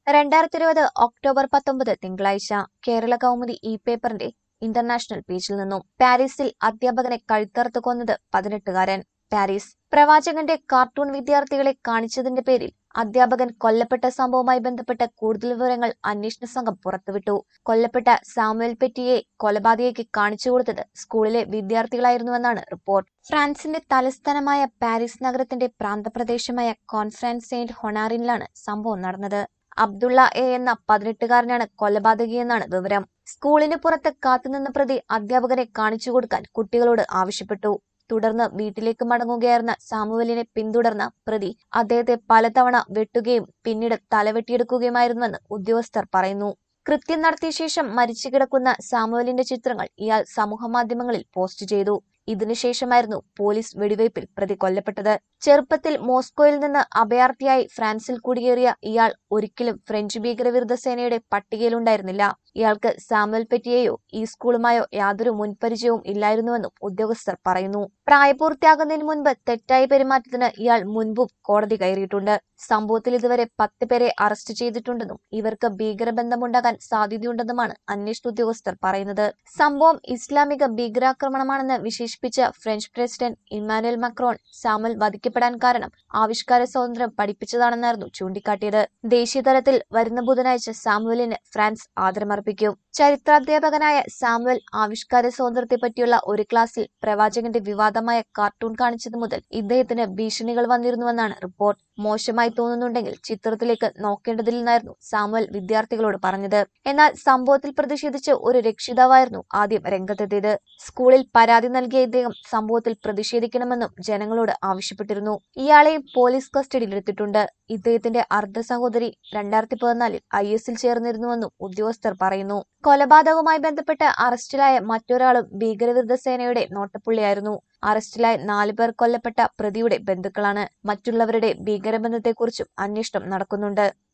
രണ്ടായിരത്തി ഇരുപത് ഒക്ടോബർ പത്തൊമ്പത് തിങ്കളാഴ്ച കേരള കൗമുദി ഇ പേപ്പറിന്റെ ഇന്റർനാഷണൽ പേജിൽ നിന്നും പാരീസിൽ അധ്യാപകനെ കഴുത്തറുത്ത് കൊന്നത് പതിനെട്ടുകാരൻ പാരീസ് പ്രവാചകന്റെ കാർട്ടൂൺ വിദ്യാർത്ഥികളെ കാണിച്ചതിന്റെ പേരിൽ അധ്യാപകൻ കൊല്ലപ്പെട്ട സംഭവവുമായി ബന്ധപ്പെട്ട കൂടുതൽ വിവരങ്ങൾ അന്വേഷണ സംഘം പുറത്തുവിട്ടു കൊല്ലപ്പെട്ട സാമുവൽ പെറ്റിയെ കൊലപാതകയ്ക്ക് കാണിച്ചു കൊടുത്തത് സ്കൂളിലെ വിദ്യാർത്ഥികളായിരുന്നുവെന്നാണ് റിപ്പോർട്ട് ഫ്രാൻസിന്റെ തലസ്ഥാനമായ പാരീസ് നഗരത്തിന്റെ പ്രാന്തപ്രദേശമായ കോൺഫറൻസ് സെയിന്റ് ഹൊണാറിനിലാണ് സംഭവം നടന്നത് അബ്ദുള്ള എ എന്ന പതിനെട്ടുകാരനാണ് കൊലപാതകിയെന്നാണ് വിവരം സ്കൂളിന് പുറത്ത് കാത്തുനിന്ന പ്രതി അധ്യാപകനെ കാണിച്ചു കൊടുക്കാൻ കുട്ടികളോട് ആവശ്യപ്പെട്ടു തുടർന്ന് വീട്ടിലേക്ക് മടങ്ങുകയായിരുന്ന സാമുവലിനെ പിന്തുടർന്ന പ്രതി അദ്ദേഹത്തെ പലതവണ വെട്ടുകയും പിന്നീട് തലവെട്ടിയെടുക്കുകയുമായിരുന്നുവെന്ന് ഉദ്യോഗസ്ഥർ പറയുന്നു കൃത്യം നടത്തിയ ശേഷം മരിച്ചു കിടക്കുന്ന സാമുവലിന്റെ ചിത്രങ്ങൾ ഇയാൾ സമൂഹമാധ്യമങ്ങളിൽ പോസ്റ്റ് ചെയ്തു ഇതിനുശേഷമായിരുന്നു പോലീസ് വെടിവയ്പിൽ പ്രതി കൊല്ലപ്പെട്ടത് ചെറുപ്പത്തിൽ മോസ്കോയിൽ നിന്ന് അഭയാർത്ഥിയായി ഫ്രാൻസിൽ കുടിയേറിയ ഇയാൾ ഒരിക്കലും ഫ്രഞ്ച് ഭീകരവിരുദ്ധ സേനയുടെ പട്ടികയിലുണ്ടായിരുന്നില്ല ഇയാൾക്ക് സാമുവൽ പെറ്റിയെയോ ഈ സ്കൂളുമായോ യാതൊരു മുൻപരിചയവും ഇല്ലായിരുന്നുവെന്നും ഉദ്യോഗസ്ഥർ പറയുന്നു പ്രായപൂർത്തിയാകുന്നതിന് മുൻപ് തെറ്റായ പെരുമാറ്റത്തിന് ഇയാൾ മുൻപും കോടതി കയറിയിട്ടുണ്ട് സംഭവത്തിൽ ഇതുവരെ പത്ത് പേരെ അറസ്റ്റ് ചെയ്തിട്ടുണ്ടെന്നും ഇവർക്ക് ഭീകരബന്ധമുണ്ടാകാൻ സാധ്യതയുണ്ടെന്നുമാണ് അന്വേഷണ ഉദ്യോഗസ്ഥർ പറയുന്നത് സംഭവം ഇസ്ലാമിക ഭീകരാക്രമണമാണെന്ന് വിശേഷിപ്പിച്ച French president Emmanuel Macron Samuel വധിക്കപ്പെടാൻ കാരണം ആവിഷ്കാര സ്വാതന്ത്ര്യം പഠിപ്പിച്ചതാണെന്നായിരുന്നു ചൂണ്ടിക്കാട്ടിയത് ദേശീയ തലത്തിൽ വരുന്ന ബുധനാഴ്ച സാമുവലിന് ഫ്രാൻസ് ആദരമർപ്പിക്കും ചരിത്രാധ്യാപകനായ സാമുവൽ ആവിഷ്കാര സ്വാതന്ത്ര്യത്തെ പറ്റിയുള്ള ഒരു ക്ലാസ്സിൽ പ്രവാചകന്റെ വിവാദമായ കാർട്ടൂൺ കാണിച്ചത് മുതൽ ഇദ്ദേഹത്തിന് ഭീഷണികൾ വന്നിരുന്നുവെന്നാണ് റിപ്പോർട്ട് മോശമായി തോന്നുന്നുണ്ടെങ്കിൽ ചിത്രത്തിലേക്ക് നോക്കേണ്ടതില്ലെന്നായിരുന്നു സാമുവൽ വിദ്യാർത്ഥികളോട് പറഞ്ഞത് എന്നാൽ സംഭവത്തിൽ പ്രതിഷേധിച്ച് ഒരു രക്ഷിതാവായിരുന്നു ആദ്യം രംഗത്തെത്തിയത് സ്കൂളിൽ പരാതി നൽകിയ ഇദ്ദേഹം സംഭവത്തിൽ പ്രതിഷേധിക്കണമെന്നും ജനങ്ങളോട് ആവശ്യപ്പെട്ടിരുന്നു ഇയാളെയും പോലീസ് കസ്റ്റഡിയിലെടുത്തിട്ടുണ്ട് ഇദ്ദേഹത്തിന്റെ അർദ്ധ സഹോദരി രണ്ടായിരത്തി പതിനാലിൽ ഐ എസിൽ ചേർന്നിരുന്നുവെന്നും ഉദ്യോഗസ്ഥർ പറയുന്നു കൊലപാതകവുമായി ബന്ധപ്പെട്ട് അറസ്റ്റിലായ മറ്റൊരാളും ഭീകരവിരുദ്ധ സേനയുടെ നോട്ടപ്പുള്ളിയായിരുന്നു അറസ്റ്റിലായ നാലു പേർ കൊല്ലപ്പെട്ട പ്രതിയുടെ ബന്ധുക്കളാണ് മറ്റുള്ളവരുടെ ഭീകരബന്ധത്തെക്കുറിച്ചും അന്വേഷണം നടക്കുന്നുണ്ട്